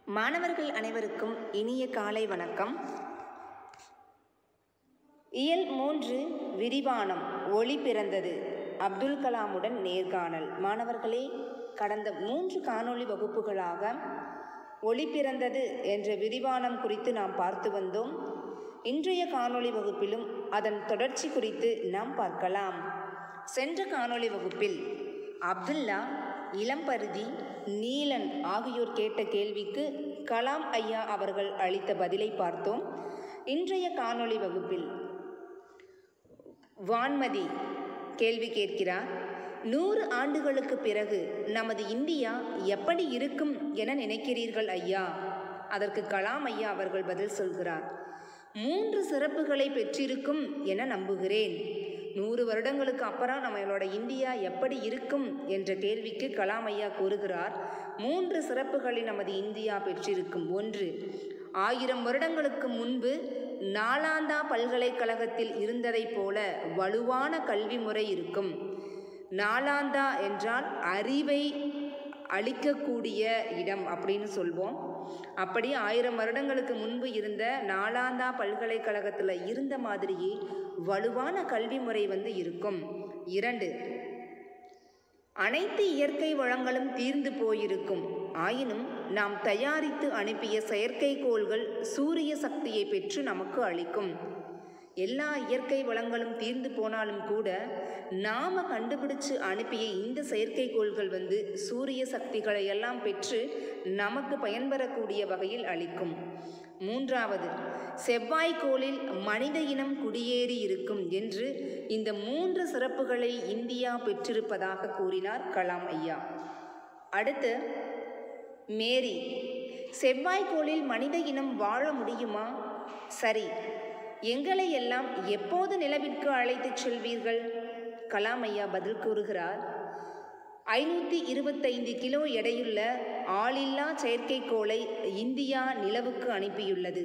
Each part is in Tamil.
மாணவர்கள் அனைவருக்கும் இனிய காலை வணக்கம் இயல் மூன்று விரிவானம் ஒளி பிறந்தது அப்துல் கலாமுடன் நேர்காணல் மாணவர்களே கடந்த மூன்று காணொளி வகுப்புகளாக ஒளி பிறந்தது என்ற விரிவானம் குறித்து நாம் பார்த்து வந்தோம் இன்றைய காணொளி வகுப்பிலும் அதன் தொடர்ச்சி குறித்து நாம் பார்க்கலாம் சென்ற காணொளி வகுப்பில் அப்துல்லா இளம்பருதி நீலன் ஆகியோர் கேட்ட கேள்விக்கு கலாம் ஐயா அவர்கள் அளித்த பதிலை பார்த்தோம் இன்றைய காணொளி வகுப்பில் வான்மதி கேள்வி கேட்கிறார் நூறு ஆண்டுகளுக்கு பிறகு நமது இந்தியா எப்படி இருக்கும் என நினைக்கிறீர்கள் ஐயா அதற்கு கலாம் ஐயா அவர்கள் பதில் சொல்கிறார் மூன்று சிறப்புகளை பெற்றிருக்கும் என நம்புகிறேன் நூறு வருடங்களுக்கு அப்புறம் நம்மளோட இந்தியா எப்படி இருக்கும் என்ற கேள்விக்கு கலாம் ஐயா கூறுகிறார் மூன்று சிறப்புகளை நமது இந்தியா பெற்றிருக்கும் ஒன்று ஆயிரம் வருடங்களுக்கு முன்பு நாலாந்தா பல்கலைக்கழகத்தில் இருந்ததைப் போல வலுவான கல்வி முறை இருக்கும் நாலாந்தா என்றால் அறிவை அளிக்கக்கூடிய இடம் அப்படின்னு சொல்வோம் அப்படி ஆயிரம் வருடங்களுக்கு முன்பு இருந்த நாலாந்தா பல்கலைக்கழகத்தில் இருந்த மாதிரியே வலுவான கல்வி முறை வந்து இருக்கும் இரண்டு அனைத்து இயற்கை வளங்களும் தீர்ந்து போயிருக்கும் ஆயினும் நாம் தயாரித்து அனுப்பிய செயற்கைக்கோள்கள் சூரிய சக்தியை பெற்று நமக்கு அளிக்கும் எல்லா இயற்கை வளங்களும் தீர்ந்து போனாலும் கூட நாம் கண்டுபிடிச்சு அனுப்பிய இந்த செயற்கைக்கோள்கள் வந்து சூரிய சக்திகளை எல்லாம் பெற்று நமக்கு பயன்பெறக்கூடிய வகையில் அளிக்கும் மூன்றாவது செவ்வாய்க்கோளில் மனித இனம் குடியேறி இருக்கும் என்று இந்த மூன்று சிறப்புகளை இந்தியா பெற்றிருப்பதாக கூறினார் கலாம் ஐயா அடுத்து மேரி செவ்வாய்க்கோளில் மனித இனம் வாழ முடியுமா சரி எங்களை எல்லாம் எப்போது நிலவிற்கு அழைத்துச் செல்வீர்கள் கலாம் ஐயா பதில் கூறுகிறார் ஐநூற்றி இருபத்தைந்து கிலோ எடையுள்ள ஆளில்லா செயற்கைக்கோளை இந்தியா நிலவுக்கு அனுப்பியுள்ளது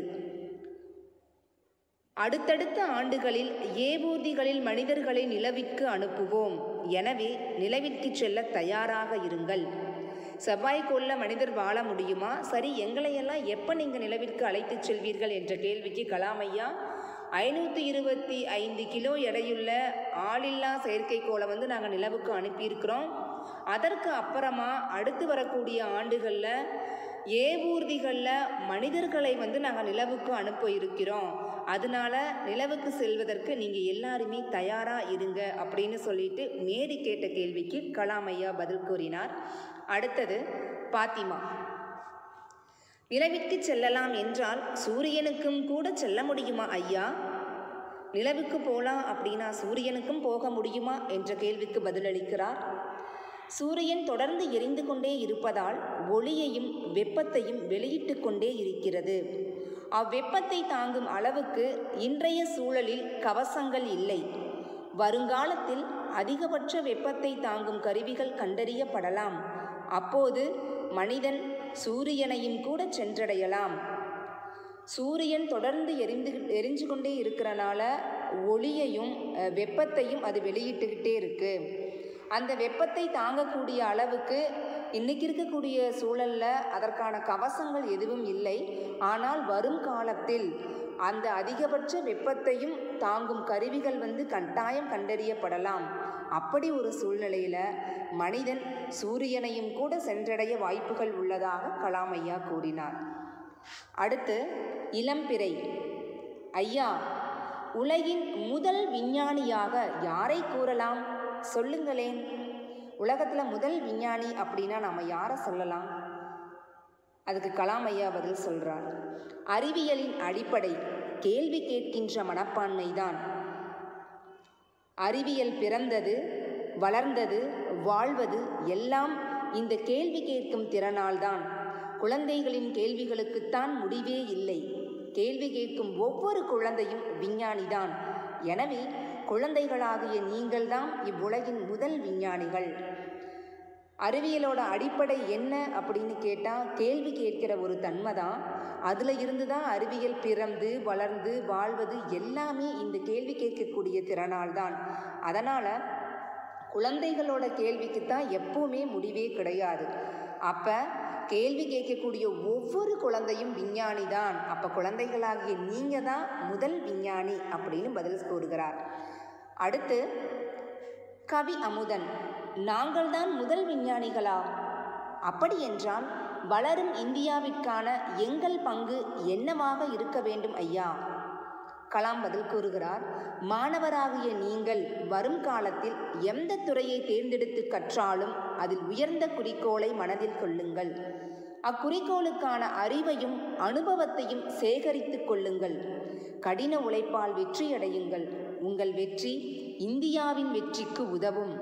அடுத்தடுத்த ஆண்டுகளில் ஏவூர்திகளில் மனிதர்களை நிலவிற்கு அனுப்புவோம் எனவே நிலவிற்கு செல்ல தயாராக இருங்கள் செவ்வாய்க்கோளில் மனிதர் வாழ முடியுமா சரி எங்களையெல்லாம் எப்போ நீங்கள் நிலவிற்கு அழைத்துச் செல்வீர்கள் என்ற கேள்விக்கு கலாமையா ஐநூற்றி இருபத்தி ஐந்து கிலோ எடையுள்ள ஆளில்லா செயற்கைக்கோளை வந்து நாங்கள் நிலவுக்கு அனுப்பியிருக்கிறோம் அதற்கு அப்புறமா அடுத்து வரக்கூடிய ஆண்டுகளில் ஏவூர்திகளில் மனிதர்களை வந்து நாங்கள் நிலவுக்கு அனுப்ப இருக்கிறோம் அதனால நிலவுக்கு செல்வதற்கு நீங்கள் எல்லாருமே தயாராக இருங்க அப்படின்னு சொல்லிட்டு மேரி கேட்ட கேள்விக்கு கலாம் ஐயா பதில் கூறினார் அடுத்தது பாத்திமா நிலவிற்கு செல்லலாம் என்றால் சூரியனுக்கும் கூட செல்ல முடியுமா ஐயா நிலவுக்கு போகலாம் அப்படின்னா சூரியனுக்கும் போக முடியுமா என்ற கேள்விக்கு பதிலளிக்கிறார் சூரியன் தொடர்ந்து எரிந்து கொண்டே இருப்பதால் ஒளியையும் வெப்பத்தையும் வெளியிட்டு கொண்டே இருக்கிறது அவ்வெப்பத்தை தாங்கும் அளவுக்கு இன்றைய சூழலில் கவசங்கள் இல்லை வருங்காலத்தில் அதிகபட்ச வெப்பத்தை தாங்கும் கருவிகள் கண்டறியப்படலாம் அப்போது மனிதன் சூரியனையும் கூட சென்றடையலாம் சூரியன் தொடர்ந்து எரிந்து எரிஞ்சு கொண்டே இருக்கிறனால ஒளியையும் வெப்பத்தையும் அது வெளியிட்டுக்கிட்டே இருக்குது அந்த வெப்பத்தை தாங்கக்கூடிய அளவுக்கு இன்றைக்கி இருக்கக்கூடிய சூழலில் அதற்கான கவசங்கள் எதுவும் இல்லை ஆனால் வரும் காலத்தில் அந்த அதிகபட்ச வெப்பத்தையும் தாங்கும் கருவிகள் வந்து கட்டாயம் கண்டறியப்படலாம் அப்படி ஒரு சூழ்நிலையில் மனிதன் சூரியனையும் கூட சென்றடைய வாய்ப்புகள் உள்ளதாக கலாம் ஐயா கூறினார் அடுத்து இளம்பிறை ஐயா உலகின் முதல் விஞ்ஞானியாக யாரை கூறலாம் சொல்லுங்களேன் உலகத்தில் முதல் விஞ்ஞானி அப்படின்னா நாம் யாரை சொல்லலாம் அதுக்கு கலாம் ஐயா பதில் சொல்கிறார் அறிவியலின் அடிப்படை கேள்வி கேட்கின்ற மனப்பான்மை தான் அறிவியல் பிறந்தது வளர்ந்தது வாழ்வது எல்லாம் இந்த கேள்வி கேட்கும் திறனால்தான் குழந்தைகளின் கேள்விகளுக்குத்தான் முடிவே இல்லை கேள்வி கேட்கும் ஒவ்வொரு குழந்தையும் விஞ்ஞானிதான் எனவே குழந்தைகளாகிய நீங்கள்தான் இவ்வுலகின் முதல் விஞ்ஞானிகள் அறிவியலோட அடிப்படை என்ன அப்படின்னு கேட்டால் கேள்வி கேட்கிற ஒரு தன்மை தான் அதில் இருந்து தான் அறிவியல் பிறந்து வளர்ந்து வாழ்வது எல்லாமே இந்த கேள்வி கேட்கக்கூடிய திறனால் தான் அதனால் குழந்தைகளோட கேள்விக்கு தான் எப்பவுமே முடிவே கிடையாது அப்போ கேள்வி கேட்கக்கூடிய ஒவ்வொரு குழந்தையும் விஞ்ஞானி தான் அப்போ குழந்தைகளாகிய நீங்கள் தான் முதல் விஞ்ஞானி அப்படின்னு பதில் கூறுகிறார் அடுத்து கவி அமுதன் நாங்கள் தான் முதல் விஞ்ஞானிகளா அப்படி என்றால் வளரும் இந்தியாவிற்கான எங்கள் பங்கு என்னவாக இருக்க வேண்டும் ஐயா கலாம் பதில் கூறுகிறார் மாணவராகிய நீங்கள் வரும் காலத்தில் எந்த துறையை தேர்ந்தெடுத்து கற்றாலும் அதில் உயர்ந்த குறிக்கோளை மனதில் கொள்ளுங்கள் அக்குறிக்கோளுக்கான அறிவையும் அனுபவத்தையும் சேகரித்து கொள்ளுங்கள் கடின உழைப்பால் வெற்றியடையுங்கள் உங்கள் வெற்றி இந்தியாவின் வெற்றிக்கு உதவும்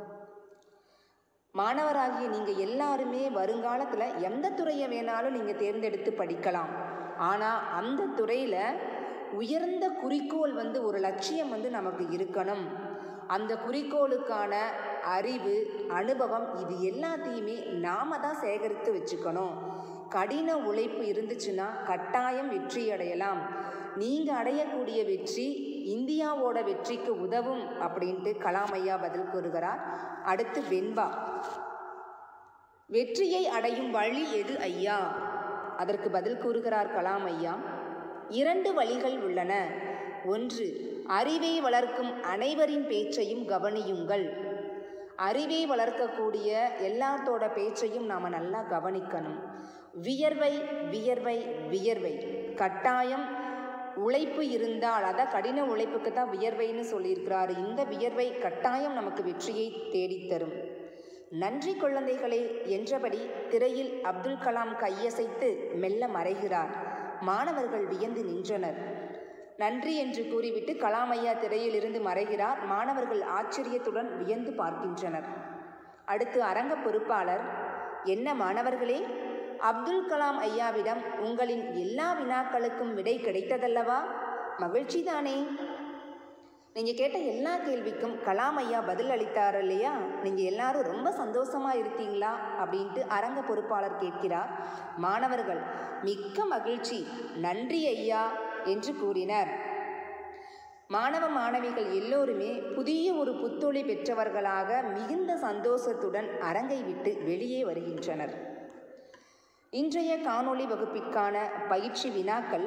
மாணவராகிய நீங்கள் எல்லாருமே வருங்காலத்தில் எந்த துறையை வேணாலும் நீங்கள் தேர்ந்தெடுத்து படிக்கலாம் ஆனால் அந்த துறையில் உயர்ந்த குறிக்கோள் வந்து ஒரு லட்சியம் வந்து நமக்கு இருக்கணும் அந்த குறிக்கோளுக்கான அறிவு அனுபவம் இது எல்லாத்தையுமே நாம தான் சேகரித்து வச்சுக்கணும் கடின உழைப்பு இருந்துச்சுன்னா கட்டாயம் வெற்றி அடையலாம் நீங்கள் அடையக்கூடிய வெற்றி இந்தியாவோட வெற்றிக்கு உதவும் அப்படின்ட்டு கலாம் ஐயா பதில் கூறுகிறார் அடுத்து வெண்பா வெற்றியை அடையும் வழி எது ஐயா அதற்கு பதில் கூறுகிறார் கலாம் ஐயா இரண்டு வழிகள் உள்ளன ஒன்று அறிவை வளர்க்கும் அனைவரின் பேச்சையும் கவனியுங்கள் அறிவை வளர்க்கக்கூடிய எல்லாத்தோட பேச்சையும் நாம் நல்லா கவனிக்கணும் வியர்வை வியர்வை வியர்வை கட்டாயம் உழைப்பு இருந்தால் அதான் கடின உழைப்புக்கு தான் வியர்வைன்னு சொல்லியிருக்கிறாரு இந்த வியர்வை கட்டாயம் நமக்கு வெற்றியை தேடித்தரும் நன்றி குழந்தைகளே என்றபடி திரையில் அப்துல் கலாம் கையசைத்து மெல்ல மறைகிறார் மாணவர்கள் வியந்து நின்றனர் நன்றி என்று கூறிவிட்டு கலாம் ஐயா திரையிலிருந்து மறைகிறார் மாணவர்கள் ஆச்சரியத்துடன் வியந்து பார்க்கின்றனர் அடுத்து அரங்க பொறுப்பாளர் என்ன மாணவர்களே அப்துல் கலாம் ஐயாவிடம் உங்களின் எல்லா வினாக்களுக்கும் விடை கிடைத்ததல்லவா மகிழ்ச்சி தானே நீங்கள் கேட்ட எல்லா கேள்விக்கும் கலாம் ஐயா பதில் அளித்தார் இல்லையா நீங்கள் எல்லாரும் ரொம்ப சந்தோஷமாக இருக்கீங்களா அப்படின்ட்டு அரங்க பொறுப்பாளர் கேட்கிறார் மாணவர்கள் மிக்க மகிழ்ச்சி நன்றி ஐயா என்று கூறினர் மாணவ மாணவிகள் எல்லோருமே புதிய ஒரு புத்தொழி பெற்றவர்களாக மிகுந்த சந்தோஷத்துடன் அரங்கை விட்டு வெளியே வருகின்றனர் இன்றைய காணொளி வகுப்பிற்கான பயிற்சி வினாக்கள்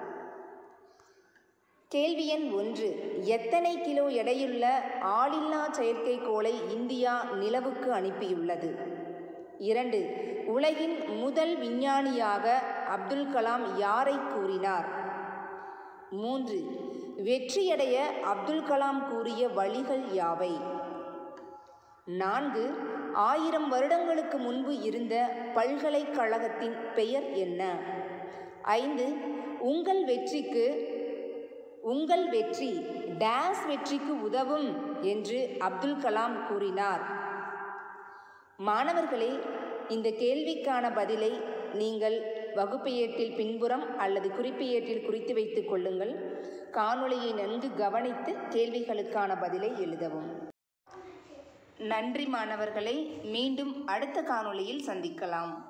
கேள்வி எண் ஒன்று எத்தனை கிலோ எடையுள்ள ஆளில்லா செயற்கைக்கோளை இந்தியா நிலவுக்கு அனுப்பியுள்ளது இரண்டு உலகின் முதல் விஞ்ஞானியாக அப்துல் கலாம் யாரை கூறினார் மூன்று வெற்றியடைய அப்துல் கலாம் கூறிய வழிகள் யாவை நான்கு ஆயிரம் வருடங்களுக்கு முன்பு இருந்த பல்கலைக்கழகத்தின் பெயர் என்ன ஐந்து உங்கள் வெற்றிக்கு உங்கள் வெற்றி டேஸ் வெற்றிக்கு உதவும் என்று அப்துல் கலாம் கூறினார் மாணவர்களே இந்த கேள்விக்கான பதிலை நீங்கள் வகுப்பு ஏட்டில் பின்புறம் அல்லது குறிப்பு ஏட்டில் குறித்து வைத்துக் கொள்ளுங்கள் காணொளியை நன்கு கவனித்து கேள்விகளுக்கான பதிலை எழுதவும் நன்றி மாணவர்களை மீண்டும் அடுத்த காணொளியில் சந்திக்கலாம்